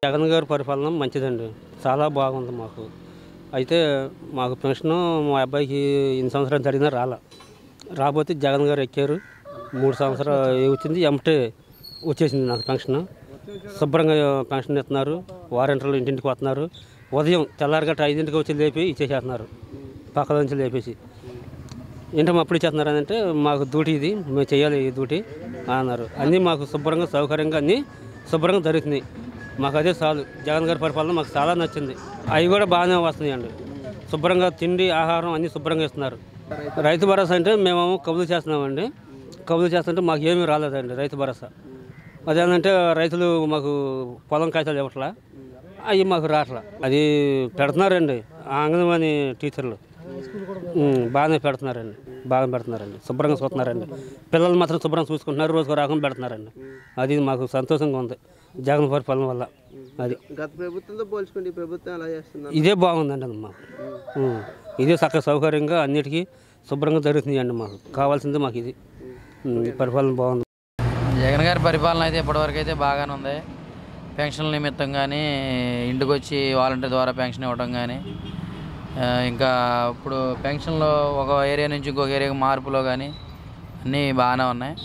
జగన్ గారి పరిపాలన మంచిదండి చాలా బాగుంది మాకు అయితే మాకు పెన్షన్ మా అబ్బాయికి ఇన్ని సంవత్సరాలు జరిగినా రాలా రాకపోతే జగన్ గారు ఎక్కారు మూడు సంవత్సరాలు వచ్చింది ఎమ్మటే వచ్చేసింది నాకు పెన్షన్ శుభ్రంగా పెన్షన్ ఇస్తున్నారు వారంటీలు ఇంటింటికి వస్తున్నారు ఉదయం తెల్లారిగట్ట ఐదింటికి వచ్చి లేపి ఇచ్చేసేస్తున్నారు పక్కల నుంచి లేపేసి ఏంటమ్మా అప్పుడు ఇచ్చేస్తున్నారు అని అంటే మాకు డ్యూటీ ఇది మేము చేయాలి ఈ డ్యూటీ అన్నారు అన్నీ మాకు శుభ్రంగా సౌకర్యంగా అన్నీ శుభ్రంగా జరుగుతున్నాయి మాకు అదే చాలు జగన్ గారి పరిపాలన మాకు చాలా నచ్చింది అవి కూడా బాగానే వస్తున్నాయండి శుభ్రంగా తిండి ఆహారం అన్నీ శుభ్రంగా ఇస్తున్నారు రైతు భరోసా అంటే మేము కబులు చేస్తున్నామండి కబులు చేస్తుంటే మాకు ఏమీ రాలేదండి రైతు భరోసా అదేంటంటే రైతులు మాకు పొలం కాగితాలు ఇవ్వట్లా అవి మాకు రావట్లా అది పెడుతున్నారండి ఆ అంగన్వాడీ టీచర్లు ఉమ్, బాగానే పెడుతున్నారండి బాగా పెడుతున్నారండి శుభ్రంగా చూస్తున్నారండి పిల్లలు మాత్రం శుభ్రంగా చూసుకుంటున్నారు రోజుకు రకం పెడుతున్నారండి అది మాకు సంతోషంగా ఉంది జగన్ పరిపాలన వల్ల అది గత ప్రభుత్వంతో పోల్చుకుంటే ఈ ప్రభుత్వం ఎలా చేస్తున్నారు ఇదే బాగుందండి అది మాకు ఉమ్, ఇదే చక్కగా సౌకర్యంగా అన్నిటికీ శుభ్రంగా జరుగుతున్నాయండి మాకు కావాల్సింది మాకు ఇది ఉమ్, ఈ పరిపాలన బాగుంది జగన్ గారి పరిపాలన అయితే ఇప్పటివరకు అయితే బాగానే ఉంది పెన్షన్ల నిమిత్తం కానీ ఇంటికి వచ్చి వాలంటీర్ ద్వారా పెన్షన్ ఇవ్వడం కానీ ఆ, ఇంకా ఇప్పుడు పెన్షన్లో ఒక ఏరియా నుంచి ఇంకొక ఏరియాకి మార్పులో కానీ అన్నీ బాగానే ఉన్నాయి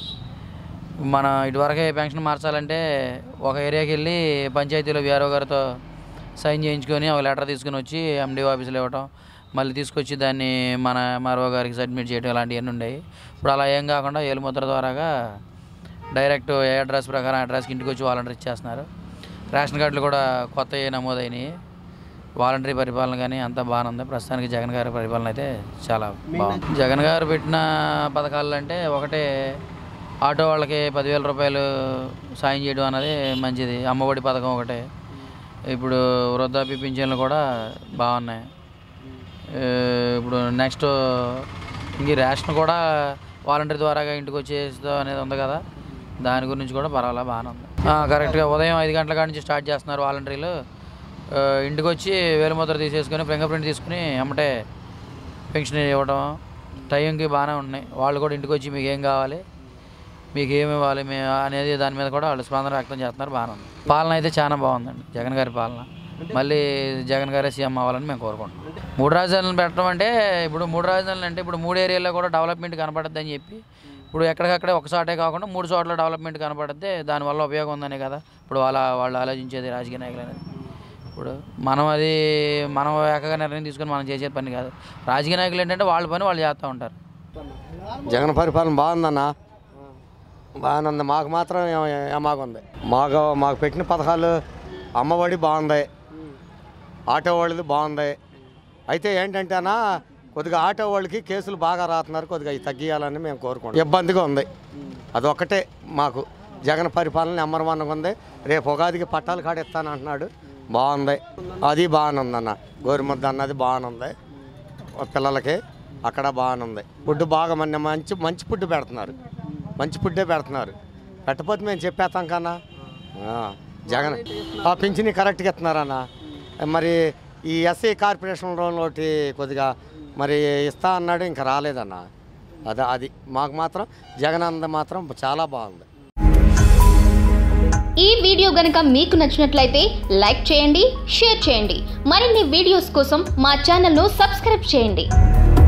మన ఇటువరకే పెన్షన్ మార్చాలంటే ఒక ఏరియాకి వెళ్ళి పంచాయతీలో విఆర్ఓ గారితో సైన్ చేయించుకొని ఒక లెటర్ తీసుకుని వచ్చి ఎండి ఆఫీసులో ఇవ్వటం మళ్ళీ తీసుకొచ్చి దాన్ని మన ఎంఆర్ఓ గారికి సబ్మిట్ చేయడం ఇలాంటివన్నీ ఉండేవి ఇప్పుడు అలా ఏం కాకుండా ఏలుముద్ర ద్వారాగా డైరెక్ట్ ఏ అడ్రస్ ప్రకారం అడ్రస్కి ఇంటికి వచ్చి వాలంటీర్ ఇచ్చేస్తున్నారు రేషన్ కార్డులు కూడా కొత్త నమోదైనవి వాలంటరీ పరిపాలన కానీ అంతా బాగానే ఉంది ప్రస్తుతానికి జగన్ గారి పరిపాలన అయితే చాలా బాగుంది జగన్ గారు పెట్టిన పథకాలు అంటే ఒకటే ఆటో వాళ్ళకి పదివేల రూపాయలు సాయం చేయడం అన్నది మంచిది అమ్మఒడి పథకం ఒకటే ఇప్పుడు వృద్ధాప్య పింఛన్లు కూడా బాగున్నాయి ఏ, ఇప్పుడు నెక్స్ట్ ఇంక ఈ రేషన్ కూడా వాలంటీర్ ద్వారాగా ఇంటికి వచ్చేస్తా అనేది ఉంది కదా దాని గురించి కూడా పర్వాలేదు బాగానే ఉంది ఆ, కరెక్ట్గా ఉదయం ఐదు గంటల కాడ నుంచి స్టార్ట్ చేస్తున్నారు వాలంటీర్లు ఆ, ఇంటికి వచ్చి వేలుముద్ర తీసేసుకొని ఫింగర్ ప్రింట్ తీసుకుని ఎమ్మటే పెన్షన్ ఇవ్వడం టైంకి బాగానే ఉన్నాయి వాళ్ళు కూడా ఇంటికి వచ్చి మీకు ఏం కావాలి మీకు ఏమి ఇవ్వాలి మే అనేది దాని మీద కూడా వాళ్ళు స్పందన వ్యక్తం చేస్తున్నారు బాగానే ఉంది పాలన అయితే చాలా బాగుందండి జగన్ గారి పాలన మళ్ళీ జగన్ గారే సీఎం అవ్వాలని మేము కోరుకుంటున్నాం మూడు రాజధానులు పెట్టడం అంటే ఇప్పుడు మూడు రాజధానులు అంటే ఇప్పుడు మూడు ఏరియాలో కూడా డెవలప్మెంట్ కనపడుద్ది అని చెప్పి ఇప్పుడు ఎక్కడికక్కడే ఒక చోటే కాకుండా మూడు చోట్ల డెవలప్మెంట్ కనపడితే దానివల్ల ఉపయోగం ఉందనే కదా ఇప్పుడు వాళ్ళ వాళ్ళు ఆలోచించేది రాజకీయ నాయకులు అనేది ఇప్పుడు మనం అది మనం ఏకగా నిర్ణయం తీసుకొని మనం చేసే పని కాదు రాజకీయ నాయకులు ఏంటంటే వాళ్ళ పని వాళ్ళు చేస్తూ ఉంటారు జగన్ పరిపాలన బాగుందన్న బాగానే ఉంది మాకు మాత్రం ఏ- ఏమాగుంది మాకు మాకు పెట్టిన పథకాలు అమ్మఒడి బాగుంది ఆటో వాళ్ళది బాగుంది అయితే ఏంటంటే అన్న కొద్దిగా ఆటో వాళ్ళకి కేసులు బాగా రాస్తున్నారు కొద్దిగా అవి తగ్గియాలని మేము కోరుకుంటాం ఇబ్బందిగా ఉంది అదొక్కటే మాకు జగన్ పరిపాలన నెంబర్ వన్గా ఉంది రేపు ఉగాదికి పట్టాలు కాడ ఇస్తాను అంటున్నాడు బాగుంది అది బాగానే ఉందన్న గోరుముద్ద అన్నది బాగానే ఉంది పిల్లలకి అక్కడ బాగానే ఉంది ఫుడ్ బాగా మన మంచి మంచి ఫుడ్ పెడుతున్నారు మంచి ఫుడ్డే పెడుతున్నారు పెట్టకపోతే మేము చెప్పేస్తాం కన్నా ఆ, జగన్ ఆ పింఛని కరెక్ట్గా ఇస్తున్నారన్న మరి ఈ ఎస్సీ కార్పొరేషన్ లోటి కొద్దిగా మరి ఇస్తా అన్నాడు ఇంకా రాలేదన్న అది అది మాకు మాత్రం జగన్ అన్నది మాత్రం చాలా బాగుంది ఈ వీడియో గనుక మీకు నచ్చినట్లయితే లైక్ చేయండి షేర్ చేయండి మరిన్ని వీడియోస్ కోసం మా ఛానల్ను సబ్స్క్రైబ్ చేయండి